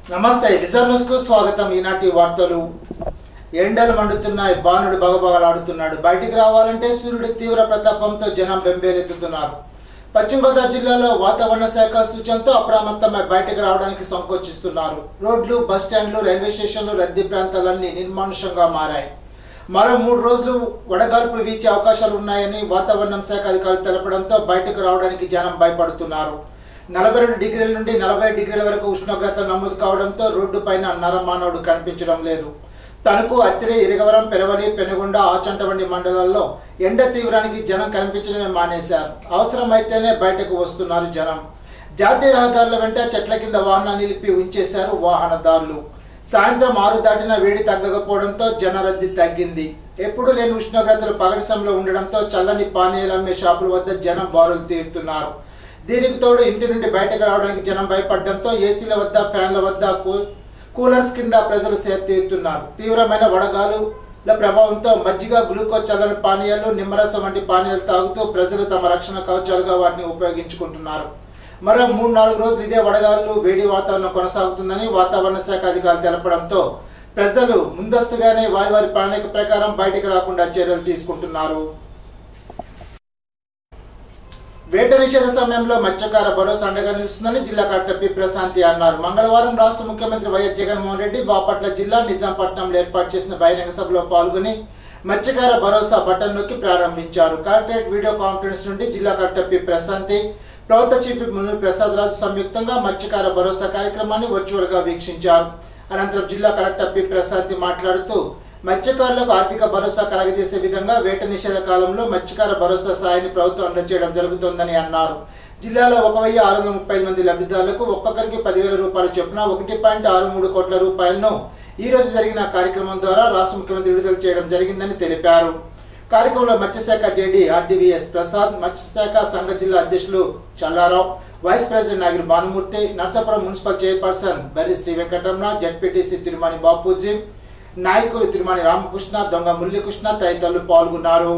నమస్తే vision news కు స్వాగతం ఈనాటి వార్తలు ఎండలు మండుతున్నాయి బాణుడు బగబగలాడుతున్నాడు బయటికి రావాలంటే సూర్యుడి తీవ్ర ప్రతాపంతో జనం బెంబేలెత్తుతున్నారు పశ్చిమ గోదావరి జిల్లాలో వాతావరణ శాఖ సూచనతో అప్రమత్తమై బయటకు రావడానికి సంకోచిస్తున్నారు రోడ్లు బస్ స్టాండ్లు రైల్వే స్టేషన్లు రద్దీ ప్రాంతాలన్నీ నిర్మానుషంగా మారాయి మరో మూడు రోజులు వడగాల్పులు వీచే అవకాశాలు ఉన్నాయని వాతావరణం శాఖ అధికారులు తెలపడంతో బయటకు రావడానికి జనం భయపడుతున్నారు నలభై రెండు డిగ్రీల నుండి నలభై డిగ్రీల వరకు ఉష్ణోగ్రత నమోదు కావడంతో రోడ్డు పైన నరమానవుడు కనిపించడం లేదు తణుకు అత్తిరి ఇరగవరం పెరవలి పెనుగొండ ఆచంటవండి మండలాల్లో ఎండ తీవ్రానికి జనం కనిపించడమే మానేశారు అవసరమైతేనే బయటకు వస్తున్నారు జనం జాతీయ రహదారుల వెంట చెట్ల కింద వాహనాలు నిలిపి ఉంచేశారు వాహనదారులు సాయంత్రం ఆరు దాటిన వేడి తగ్గకపోవడంతో జనరద్దీ తగ్గింది ఎప్పుడు లేని ఉష్ణోగ్రతలు పగటి సమయంలో ఉండడంతో చల్లని పానీయాలు అమ్మే షాపుల వద్ద జనం బారులు తీరుతున్నారు దీనికి తోడు ఇంటి నుండి బయటకు రావడానికి జనం భయపడడంతో ఏసీల వద్ద ఫ్యాన్ల వద్ద కూ- కూలర్స్ కింద ప్రజలు సేద తీరుతున్నారు తీవ్రమైన వడగాలుల ప్రభావంతో మజ్జిగ గ్లూకోజ్ చల్లని పానీయాలు నిమ్మరసం వంటి పానీయాలు తాగుతూ ప్రజలు తమ రక్షణ కవచాలుగా వాటిని ఉపయోగించుకుంటున్నారు మరో మూడు నాలుగు రోజులు ఇదే వడగాలు వేడి వాతావరణం కొనసాగుతుందని వాతావరణ శాఖ అధికారులు తెలపడంతో ప్రజలు ముందస్తుగానే వారి వారి ప్రణాళిక ప్రకారం బయటకు రాకుండా చర్యలు తీసుకుంటున్నారు వేట నిషేధ సమయంలో మత్స్యకార భరోసా అండగా నిలుస్తుందని జిల్లా కలెక్టర్ పి ప్రశాంతి అన్నారు మంగళవారం రాష్ట్ర ముఖ్యమంత్రి వైఎస్ జగన్మోహన్ రెడ్డి బాపట్ల జిల్లా నిజాంపట్నంలో ఏర్పాటు చేసిన బహిరంగ సభలో పాల్గొని మత్స్యకార భరోసా బటన్ నొక్కి ప్రారంభించారు కలెక్టరేట్ వీడియో కాన్ఫరెన్స్ నుండి జిల్లా కలెక్టర్ పి ప్రశాంతి ప్రభుత్వ చీఫ్ మునూరు ప్రసాద్ రాజు సంయుక్తంగా మత్స్యకార భరోసా కార్యక్రమాన్ని వర్చువల్ గా వీక్షించారు అనంతరం జిల్లా కలెక్టర్ పి ప్రశాంతి మాట్లాడుతూ మత్స్యకారులకు ఆర్థిక భరోసా కలగజేసే విధంగా వేట నిషేధ కాలంలో మత్స్యకార భరోసా సాయాన్ని ప్రభుత్వం అందజేయడం జరుగుతోందని అన్నారు జిల్లాలో ఒక వెయ్యి ఆరు వందల ముప్పై ఐదు మంది లబ్ధిదారులకు ఒక్కొక్కరికి పదివేల రూపాయలు చొప్పున ఒకటి పాయింట్ ఆరు మూడు కోట్ల రూపాయలను ఈ రోజు జరిగిన కార్యక్రమం ద్వారా రాష్ట్ర ముఖ్యమంత్రి విడుదల చేయడం జరిగిందని తెలిపారు కార్యక్రమంలో మత్స్యశాఖ జేడీ ఆర్డీవీఎస్ ప్రసాద్ మత్స్యశాఖ సంఘ జిల్లా అధ్యక్షులు Challa Rao vice president Nagiri Bhanumurthy Narsapuram municipal chairperson Barri Shri Venkataramana ZPTC Tirumani Bapuji నాయకులు తిరుమణి రామకృష్ణ దొంగ మురళీకృష్ణ తదితరులు పాల్గొన్నారు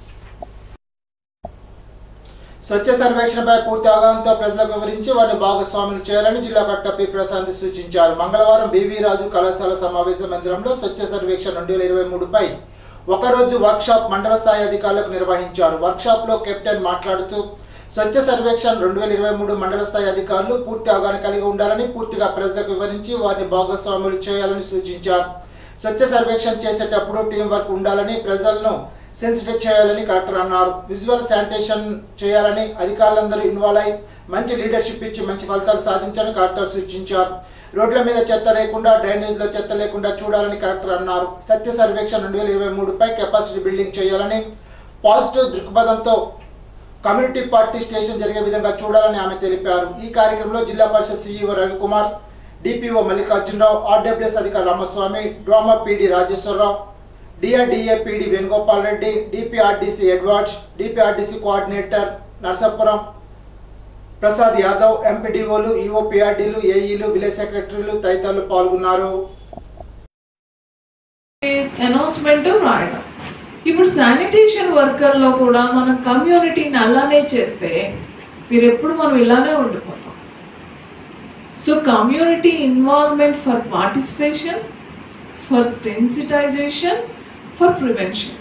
స్వచ్ఛ సర్వేక్షణపై పూర్తి అవగాహనతో ప్రజలకు వివరించి వారిని భాగస్వాములు చేయాలని జిల్లా కలెక్టర్ పి ప్రశాంత్ సూచించారు మంగళవారం బివి రాజు కళాశాల సమావేశ మందిరంలో స్వచ్ఛ సర్వేక్షణ రెండు వేల ఇరవై మూడుపై ఒకరోజు వర్క్షాప్ మండల స్థాయి అధికారులకు నిర్వహించారు వర్క్షాప్ లో కెప్టెన్ మాట్లాడుతూ స్వచ్ఛ సర్వేక్షణ రెండు వేల ఇరవై మూడు మండల స్థాయి అధికారులు పూర్తి అవగాహన కలిగి ఉండాలని పూర్తిగా ప్రజలకు వివరించి వారిని భాగస్వాములు చేయాలని సూచించారు స్వచ్ఛ సర్వేక్షణ చేసేటప్పుడు టీం వర్క్ ఉండాలని ప్రజలను సెన్సిటివ్ చేయాలని కలెక్టర్ అన్నారు విజువల్ శానిటేషన్ చేయాలని అధికారులందరూ ఇన్వాల్వ్ అయి మంచి లీడర్షిప్ ఇచ్చి మంచి ఫలితాలు సాధించాలని కలెక్టర్ సూచించారు రోడ్ల మీద చెత్త లేకుండా డ్రైనేజ్లో చెత్త లేకుండా చూడాలని కలెక్టర్ అన్నారు సత్య సర్వేక్షణ రెండు వేల ఇరవై మూడుపై కెపాసిటీ బిల్డింగ్ చేయాలని పాజిటివ్ దృక్పథంతో కమ్యూనిటీ పార్టీ స్టేషన్ జరిగే విధంగా చూడాలని ఆమె తెలిపారు ఈ కార్యక్రమంలో జిల్లా పరిషత్ CEO Ravi Kumar DPO Mallikarjuna Rao RWS అధికారి Ramaswamy drama PD Rajeswara Rao DRDA PD Venugopal Reddy DPRDC Edwards DPRDC coordinator Narsapuram Prasad Yadav ఎంపీడీఓలు ఈఓపిఆర్డీలు ఏఈలు విలేజ్ సెక్రటరీలు తదితరులు పాల్గొన్నారు అనౌన్స్మెంట్ రాయడం ఇప్పుడు శానిటేషన్ వర్కర్లో కూడా మన కమ్యూనిటీని అలానే చేస్తే మీరు ఎప్పుడు మనం ఇలానే ఉండిపోతాం so community involvement for participation for sensitisation for prevention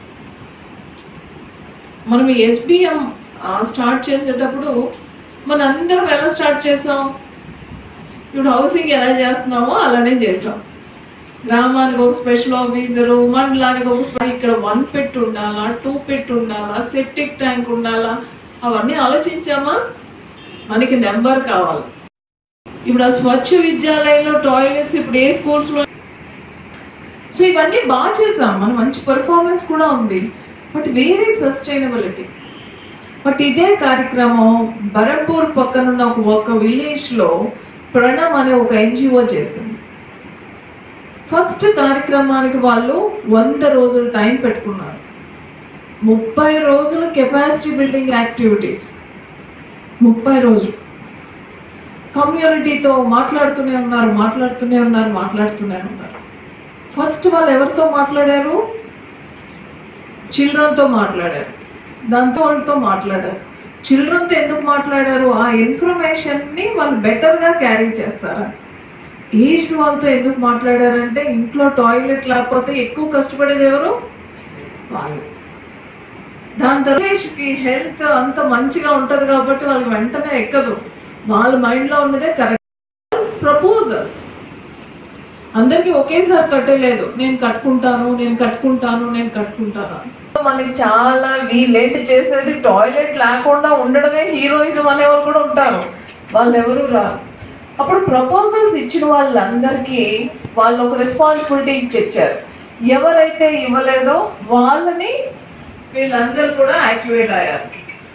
మనం ఎస్బిఎం స్టార్ట్ చేసేటప్పుడు మన అందరం ఎలా స్టార్ట్ చేసాం ఇప్పుడు హౌసింగ్ ఎలా చేస్తున్నామో అలానే చేసాం గ్రామానికి ఒక స్పెషల్ ఆఫీసరు మండలానికి ఒక స్పె- ఇక్కడ వన్ పెట్ ఉండాలా టూ పెట్ ఉండాలా సెప్టిక్ ట్యాంక్ ఉండాలా అవన్నీ ఆలోచించామా మనకి నెంబర్ కావాలి ఇప్పుడు ఆ స్వచ్ఛ విద్యాలయంలో టాయిలెట్స్ ఇప్పుడు ఏ స్కూల్స్లో సో ఇవన్నీ బాగా చేసాం మన మంచి పర్ఫార్మెన్స్ కూడా ఉంది బట్ వేరే సస్టైనబిలిటీ బట్ ఇదే కార్యక్రమం బరంపూర్ పక్కనున్న ఒక ఒక విలేజ్లో ప్రణమ్ అనే ఒక ఎన్జిఓ చేసింది ఫస్ట్ కార్యక్రమానికి వాళ్ళు వంద రోజులు టైం పెట్టుకున్నారు ముప్పై రోజులు కెపాసిటీ బిల్డింగ్ యాక్టివిటీస్ ముప్పై రోజులు కమ్యూనిటీతో మాట్లాడుతూనే ఉన్నారు మాట్లాడుతూనే ఉన్నారు మాట్లాడుతూనే ఉన్నారు ఫస్ట్ వాళ్ళు ఎవరితో మాట్లాడారు చిల్డ్రన్తో మాట్లాడారు దాంతో వాళ్ళతో మాట్లాడారు చిల్డ్రన్తో ఎందుకు మాట్లాడారు ఆ ఇన్ఫర్మేషన్ని వాళ్ళు బెటర్గా క్యారీ చేస్తారా ఏజ్డ్ వాళ్ళతో ఎందుకు మాట్లాడారంటే ఇంట్లో టాయిలెట్ లేకపోతే ఎక్కువ కష్టపడేది ఎవరు వాళ్ళు దాని తర్వాత హెల్త్ అంత మంచిగా ఉంటది కాబట్టి వాళ్ళకి వెంటనే ఎక్కదు వాళ్ళ మైండ్లో ఉన్నదే కరెక్ట్ ప్రపోజల్స్ అందరికీ ఒకేసారి కట్టలేదు నేను కట్టుకుంటాను నేను కట్టుకుంటాను నేను కట్టుకుంటాను మనకి చాలా వీలేంటి చేసేది టాయిలెట్ లేకుండా ఉండడమే హీరోయిజం అనేవాళ్ళు కూడా ఉంటారు వాళ్ళు ఎవరు రారు అప్పుడు ప్రపోజల్స్ ఇచ్చిన వాళ్ళందరికీ వాళ్ళు ఒక రెస్పాన్సిబిలిటీ ఇచ్చారు ఎవరైతే ఇవ్వలేదో వాళ్ళని వీళ్ళందరూ కూడా యాక్టివేట్ అయ్యారు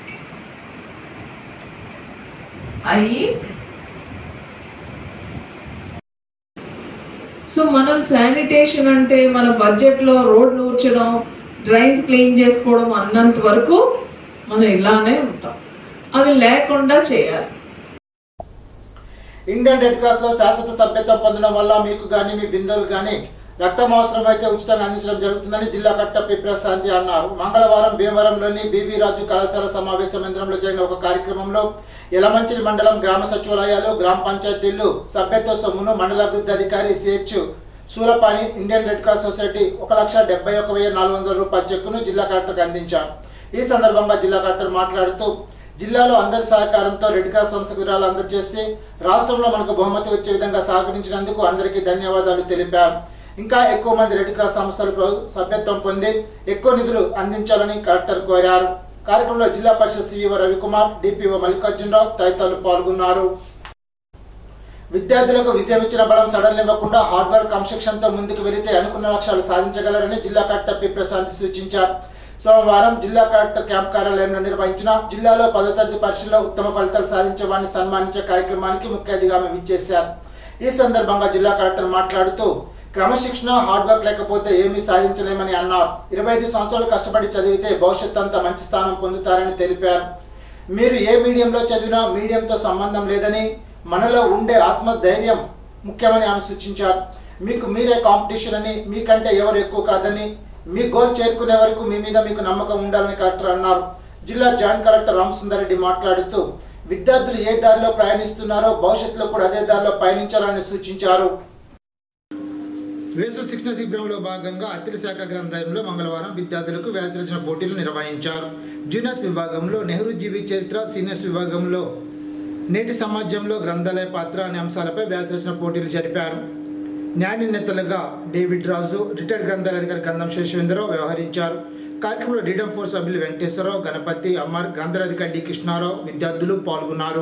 అయ్యి సో మనం శానిటేషన్ అంటే మన బడ్జెట్లో రోడ్లు ఊడ్చడం డ్రైన్స్ క్లీన్ చేసుకోవడం అన్నంత వరకు మనం ఇలానే ఉంటాం అవి లేకుండా చేయాలి ఇండియన్ రెడ్ క్రాస్ లో శాశ్వత సభ్యత్వం పొందడం వల్ల మీకు కానీ మీ బిందువులు కానీ రక్తం అవసరం అయితే ఉచితంగా అందించడం జరుగుతుందని జిల్లా కలెక్టర్ పి ప్రశాంతి అన్నారు మంగళవారం భీమవరంలోని బీవీ రాజు కళాశాల సమావేశ మందిరంలో జరిగిన ఒక కార్యక్రమంలో యలమంచిలి మండలం గ్రామ సచివాలయాలు గ్రామ పంచాయతీలు సభ్యత్వ సొమ్మును మండల అభివృద్ధి అధికారి CH Sulapani Indian Red Cross Society ఒక లక్ష డెబ్బై ఒక వెయ్యి నాలుగు వందల రూపాయల చెక్కును జిల్లా కలెక్టర్కి అందించారు ఈ సందర్భంగా జిల్లా కలెక్టర్ మాట్లాడుతూ జిల్లాలో అందరి సహకారంతో రెడ్ క్రాస్ సంస్థకు విరాళాలు అందజేసి రాష్ట్రంలో మనకు బహుమతి వచ్చే విధంగా సహకరించినందుకు అందరికీ ధన్యవాదాలు తెలిపారు ఇంకా ఎక్కువ మంది రెడ్ క్రాస్ సంస్థలు ప్ర- సభ్యత్వం పొంది ఎక్కువ నిధులు అందించాలని కలెక్టర్ కోరారు కార్యక్రమంలో జిల్లా పరిషత్ సీఈఓ రవికుమార్ డిపిఓ మల్లికార్జునరావు తదితరులు పాల్గొన్నారు విద్యార్థులకు విజయం ఇచ్చిన బలం సడన్ ఇవ్వకుండా హార్డ్ వర్క్ క్రమశిక్షణతో ముందుకు వెళితే అనుకున్న లక్ష్యాలు సాధించగలరని జిల్లా కలెక్టర్ పి ప్రశాంత్ సూచించారు సోమవారం జిల్లా కలెక్టర్ క్యాంప్ కార్యాలయంలో నిర్వహించిన జిల్లాలో పదో తరగతి పరీక్షల్లో ఉత్తమ ఫలితాలు సాధించే వారిని సన్మానించే కార్యక్రమానికి ముఖ్య అతిథిగా ఆమె విచ్చేశారు ఈ సందర్భంగా జిల్లా కలెక్టర్ మాట్లాడుతూ క్రమశిక్షణ హార్డ్ వర్క్ లేకపోతే ఏమీ సాధించలేమని అన్నారు ఇరవై ఐదు సంవత్సరాలు కష్టపడి చదివితే భవిష్యత్ అంతా మంచి స్థానం పొందుతారని తెలిపారు మీరు ఏ మీడియంలో చదివినా మీడియంతో సంబంధం లేదని మనలో ఉండే ఆత్మధైర్యం ముఖ్యమని ఆమె సూచించారు మీకు మీరే కాంపిటీషన్ అని మీకంటే ఎవరు ఎక్కువ కాదని మీ గోల్ చేరుకునే వరకు మీ మీద మీకు నమ్మకం ఉండాలని కలెక్టర్ అన్నారు జిల్లా జాయింట్ కలెక్టర్ రామసుందర్ రెడ్డి మాట్లాడుతూ విద్యార్థులు ఏ దారిలో ప్రయాణిస్తున్నారో భవిష్యత్తులో కూడా అదే దారిలో పయనించాలని సూచించారు వేసవి శిక్షణ శిబిరంలో భాగంగా అత్తిలి శాఖ గ్రంథాలయంలో మంగళవారం విద్యార్థులకు వ్యాస రచన పోటీలు నిర్వహించారు జూనియర్స్ విభాగంలో నెహ్రూ జీవి చరిత్ర సీనియర్స్ విభాగంలో నేటి సమాజంలో గ్రంథాలయ పాత్ర అనే అంశాలపై వ్యాస రచన పోటీలు జరిపారు న్యాయ నేతలుగా డేవిడ్ రాజు రిటైర్డ్ గ్రంథాలయ అధికారి గంధం శేషవేంద్రరావు వ్యవహరించారు కార్యక్రమంలో డీడమ్ ఫోర్ సభ్యులు వెంకటేశ్వరరావు గణపతి అమర్ గ్రంథాలయ అధికారి డి కృష్ణారావు విద్యార్థులు పాల్గొన్నారు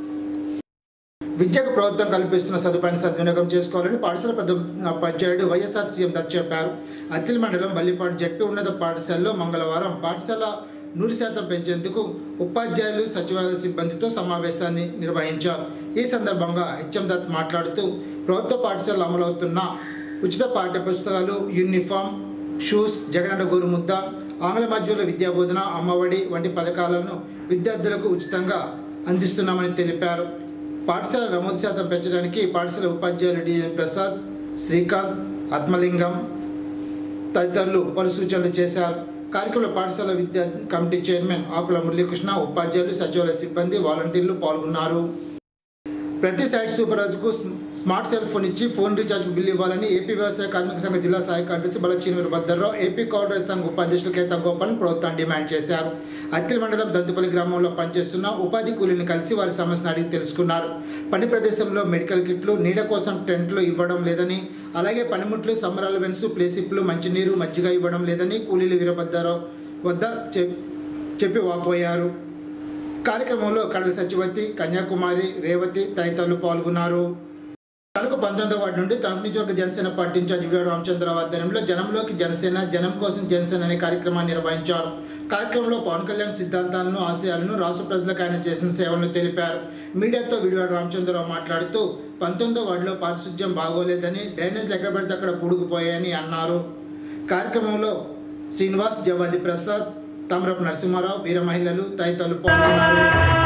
విద్యకు ప్రభుత్వం కల్పిస్తున్న సదుపాయాన్ని సద్వినియోగం చేసుకోవాలని పాఠశాల పెద్ద ఉపాధ్యాయుడు వైఎస్ఆర్ సీఎం దత్ చెప్పారు అత్తిలి మండలం బల్లిపాడు జట్టు ఉన్నత పాఠశాలలో మంగళవారం పాఠశాల నూరు శాతం పెంచేందుకు ఉపాధ్యాయులు సచివాలయ సిబ్బందితో సమావేశాన్ని నిర్వహించారు ఈ సందర్భంగా హెచ్ఎం దత్ మాట్లాడుతూ ప్రభుత్వ పాఠశాలలో అమలవుతున్న ఉచిత పాఠ్య పుస్తకాలు యూనిఫామ్ షూస్ జగనన్న గోరుముద్ద ఆంగ్ల మాధ్యమంలో విద్యాబోధన అమ్మఒడి వంటి పథకాలను విద్యార్థులకు ఉచితంగా అందిస్తున్నామని తెలిపారు పాఠశాల నమోదు శాతం పెంచడానికి పాఠశాల ఉపాధ్యాయులు డిఎన్ ప్రసాద్ శ్రీకాంత్ ఆత్మలింగం తదితరులు పలు సూచనలు చేశారు కార్యక్రమంలో పాఠశాల విద్యా కమిటీ చైర్మన్ ఆకుల మురళీకృష్ణ ఉపాధ్యాయులు సచివాలయ సిబ్బంది వాలంటీర్లు పాల్గొన్నారు ప్రతి సైట్ సూపర్వైజర్కు స్మార్ట్ సెల్ ఫోన్ ఇచ్చి ఫోన్ రీఛార్జ్ బిల్లు ఇవ్వాలని ఏపీ వ్యవసాయ కార్మిక సంఘ జిల్లా సహాయ కార్యదర్శి బలచీనూరు భద్రరావు ఏపీ కోఆర్డినేటర్ సంఘ ఉపాధ్యక్షులు కేతా గోపాల్ ప్రభుత్వం డిమాండ్ చేశారు అత్తిలి మండలం దంతుపల్లి గ్రామంలో పనిచేస్తున్న ఉపాధి కూలీని కలిసి వారి సమస్యను అడిగి తెలుసుకున్నారు పని ప్రదేశంలో మెడికల్ కిట్లు నీడ కోసం టెంట్లు ఇవ్వడం లేదని అలాగే పనిముట్లు సమ్మర్ అలవెన్స్ ప్లేసిప్లు మంచినీరు మజ్జిగ ఇవ్వడం లేదని కూలీలు వీరభద్రరావు వద్ద చెప్- చెప్పి వాపోయారు కార్యక్రమంలో కడల సచివతి కన్యాకుమారి రేవతి తదితరులు పాల్గొన్నారు తణుకు పంతొమ్మిదో వార్డు నుండి తణుకు నియోజకవర్గ Janasena party incharge video Ramachandra Rao ఆధ్వర్యంలో జనంలోకి జనసేన జనం కోసం జనసేన అనే కార్యక్రమాన్ని నిర్వహించారు కార్యక్రమంలో పవన్ కళ్యాణ్ సిద్ధాంతాలను ఆశయాలను రాష్ట్ర ప్రజలకు ఆయన చేసిన సేవలను తెలిపారు మీడియాతో వీడియో రామచంద్రరావు మాట్లాడుతూ పంతొమ్మిదో వార్డులో పారిశుధ్యం బాగోలేదని డ్రైనేజ్లు ఎక్కడ పడితే అక్కడ పూడుకుపోయాయని అన్నారు కార్యక్రమంలో శ్రీనివాస్ జవాది ప్రసాద్ తమరపు నరసింహారావు వీర మహిళలు తదితరులు పాల్గొన్నారు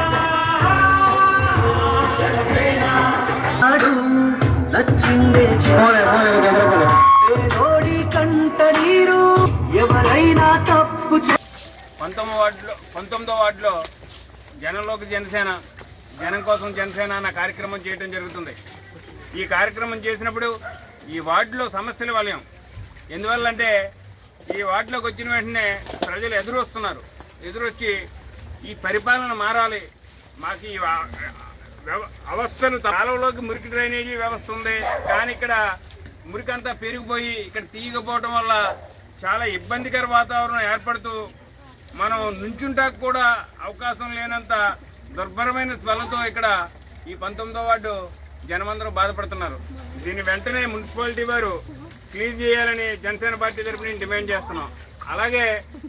నాడు నచ్చిందే పేదోడి కంట నీరు ఎవరైనా తప్పు చే పంతొమ్మిది వార్డులో పంతొమ్మిదో వార్డులో జనంలోకి జనసేన జనం కోసం జనసేన అన్న కార్యక్రమం చేయడం జరుగుతుంది ఈ కార్యక్రమం చేసినప్పుడు ఈ వార్డులో సమస్యల వలయం ఎందువల్లంటే ఈ వార్డులోకి వచ్చిన వెంటనే ప్రజలు ఎదురు వస్తున్నారు ఎదురొచ్చి ఈ పరిపాలన మారాలి మాకు ఈ వా- వ్యవ- అవస్థలు కాలంలోకి మురికి డ్రైనేజీ వ్యవస్థ ఉంది కానీ ఇక్కడ మురికంతా పెరిగిపోయి ఇక్కడ తీయకపోవడం వల్ల చాలా ఇబ్బందికర వాతావరణం ఏర్పడుతూ మనం నుంచుంటాకు కూడా అవకాశం లేనంత దుర్భరమైన స్వెల్లతో ఇక్కడ ఈ పంతొమ్మిదో వార్డు జనమందరూ బాధపడుతున్నారు దీన్ని వెంటనే మున్సిపాలిటీ వారు క్లీన్ చేయాలని జనసేన పార్టీ తరఫున నేను డిమాండ్ చేస్తున్నాం అలాగే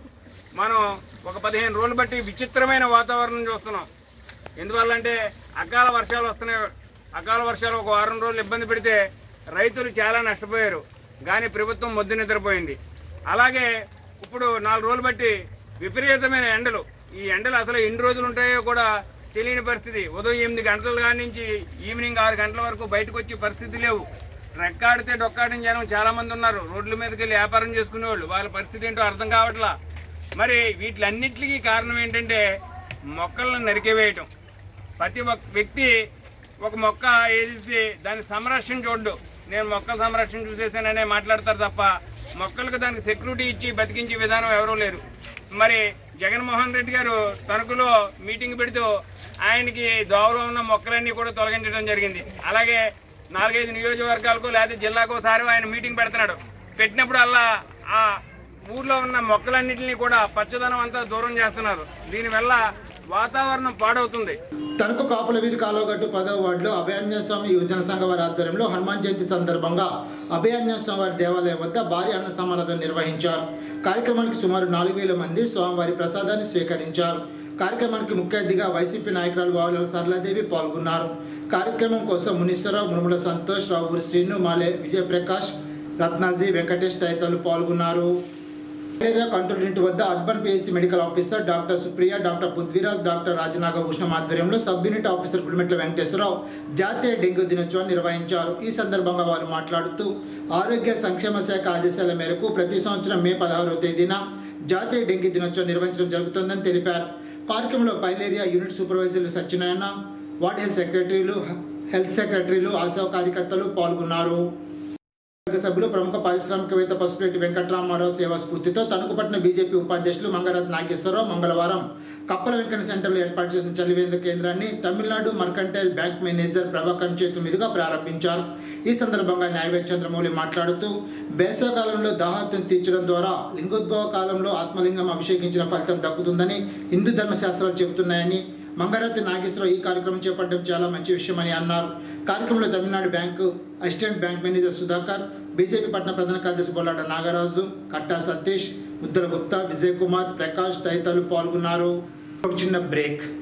మనం ఒక పదిహేను రోజులు బట్టి విచిత్రమైన వాతావరణం చూస్తున్నాం ఎందువల్లంటే అకాల వర్షాలు వస్తున్నాయి అకాల వర్షాలు ఒక వారం రోజులు ఇబ్బంది పెడితే రైతులు చాలా నష్టపోయారు కానీ ప్రభుత్వం మొద్దు నిద్రపోయింది అలాగే ఇప్పుడు నాలుగు రోజులు బట్టి విపరీతమైన ఎండలు ఈ ఎండలు అసలు ఎన్ని రోజులు ఉంటాయో కూడా తెలియని పరిస్థితి ఉదయం ఎనిమిది గంటల కాడి నుంచి ఈవినింగ్ ఆరు గంటల వరకు బయటకు వచ్చే పరిస్థితి లేవు రెక్కాడితే డొక్కాడిన జనం చాలా మంది ఉన్నారు రోడ్ల మీదకి వెళ్ళి వ్యాపారం చేసుకునేవాళ్ళు వాళ్ళ పరిస్థితి ఏంటో అర్థం కావట్లా మరి వీటిలన్నిటికీ కారణం ఏంటంటే మొక్కలను నరికివేయటం ప్రతి ఒక్క వ్యక్తి ఒక మొక్క వేసి దాని సంరక్షణ చూడ్డు నేను మొక్కల సంరక్షణ చూసేసాననే మాట్లాడతారు తప్ప మొక్కలకు దానికి సెక్యూరిటీ ఇచ్చి బతికించే విధానం ఎవరూ లేరు మరి జగన్మోహన్ రెడ్డి గారు తణుకులో మీటింగ్ పెడుతూ ఆయనకి దోవలో ఉన్న మొక్కలన్నీ కూడా తొలగించడం జరిగింది అలాగే నాలుగైదు నియోజకవర్గాలకు లేదా జిల్లాకు ఒకసారి ఆయన మీటింగ్ పెడుతున్నాడు పెట్టినప్పుడు అలా ఆ ఊర్లో ఉన్న మొక్కలన్నింటినీ కూడా పచ్చదనం అంతా దూరం చేస్తున్నారు దీనివల్ల వాతావరణం పాడవుతుంది తణుకు కాపుల వీధి కాలువగట్టు పదవ వార్డులో అభయాంజనేయ స్వామి యువజన సంఘ వారి ఆధ్వర్యంలో హనుమాన్ జయంతి సందర్భంగా అభయాంజనేయ స్వామి వారి దేవాలయం వద్ద భారీ అన్న సమారాధన నిర్వహించారు కార్యక్రమానికి సుమారు నాలుగు వేల మంది స్వామివారి ప్రసాదాన్ని స్వీకరించారు కార్యక్రమానికి ముఖ్య అతిథిగా వైసీపీ నాయకురాలు వావుల సరళాదేవి పాల్గొన్నారు కార్యక్రమం కోసం మునీశ్వరరావు మునుముల సంతోష్ రావు శ్రీను మాలే విజయప్రకాష్ రత్నాజీ వెంకటేష్ తదితరులు పాల్గొన్నారు మలేరియా కంట్రోల్ యూనిట్ వద్ద urban PSC medical officer doctor Supriya doctor Prithviraj doctor Rajanagabhushanam ఆధ్వర్యంలో sub unit officer Pulimetla Venkateswara Rao జాతీయ డెంగ్యూ దినోత్సవాన్ని నిర్వహించారు ఈ సందర్భంగా వారు మాట్లాడుతూ ఆరోగ్య సంక్షేమ శాఖ ఆదేశాల మేరకు ప్రతి సంవత్సరం మే పదహారవ తేదీన జాతీయ డెంగ్యూ దినోత్సవం నిర్వహించడం జరుగుతుందని తెలిపారు కార్యక్రమంలో పైలేరియా యూనిట్ సూపర్వైజర్లు సత్యనారాయణ వార్డ్ హెల్త్ సెక్రటరీలు హెల్త్ సెక్రటరీలు ఆశా కార్యకర్తలు పాల్గొన్నారు వర్గ సభ్యులు ప్రముఖ పారిశ్రామికవేత్త పసుపురెడ్డి వెంకట్రామారావు సేవా స్ఫూర్తితో తణుకుపట్న బీజేపీ ఉపాధ్యక్షులు మంగరత్ నాగేశ్వరరావు మంగళవారం కప్పల వెంకన్న సెంటర్లో ఏర్పాటు చేసిన చలివేంద్ర కేంద్రాన్ని Tamil Nadu mercantile bank manager Prabhakar చేతుల మీదుగా ప్రారంభించారు ఈ సందర్భంగా న్యాయవేది చంద్రమౌళి మాట్లాడుతూ వేసవకాలంలో దాహార్తిని తీర్చడం ద్వారా లింగోద్భవ కాలంలో ఆత్మలింగం అభిషేకించిన ఫలితం దక్కుతుందని హిందూ ధర్మశాస్త్రాలు చెబుతున్నాయని మంగరతి నాగేశ్వరరావు ఈ కార్యక్రమం చేపట్టడం చాలా మంచి విషయమని అన్నారు కార్యక్రమంలో Tamil Nadu bank assistant bank manager Sudhakar BJP పట్టణ ప్రధాన కార్యదర్శి బొల్లాడ నాగరాజు కట్టా సతీష్ ఉత్తర గుప్తా విజయ్ కుమార్ ప్రకాష్ తదితరులు పాల్గొన్నారు ఒక చిన్న బ్రేక్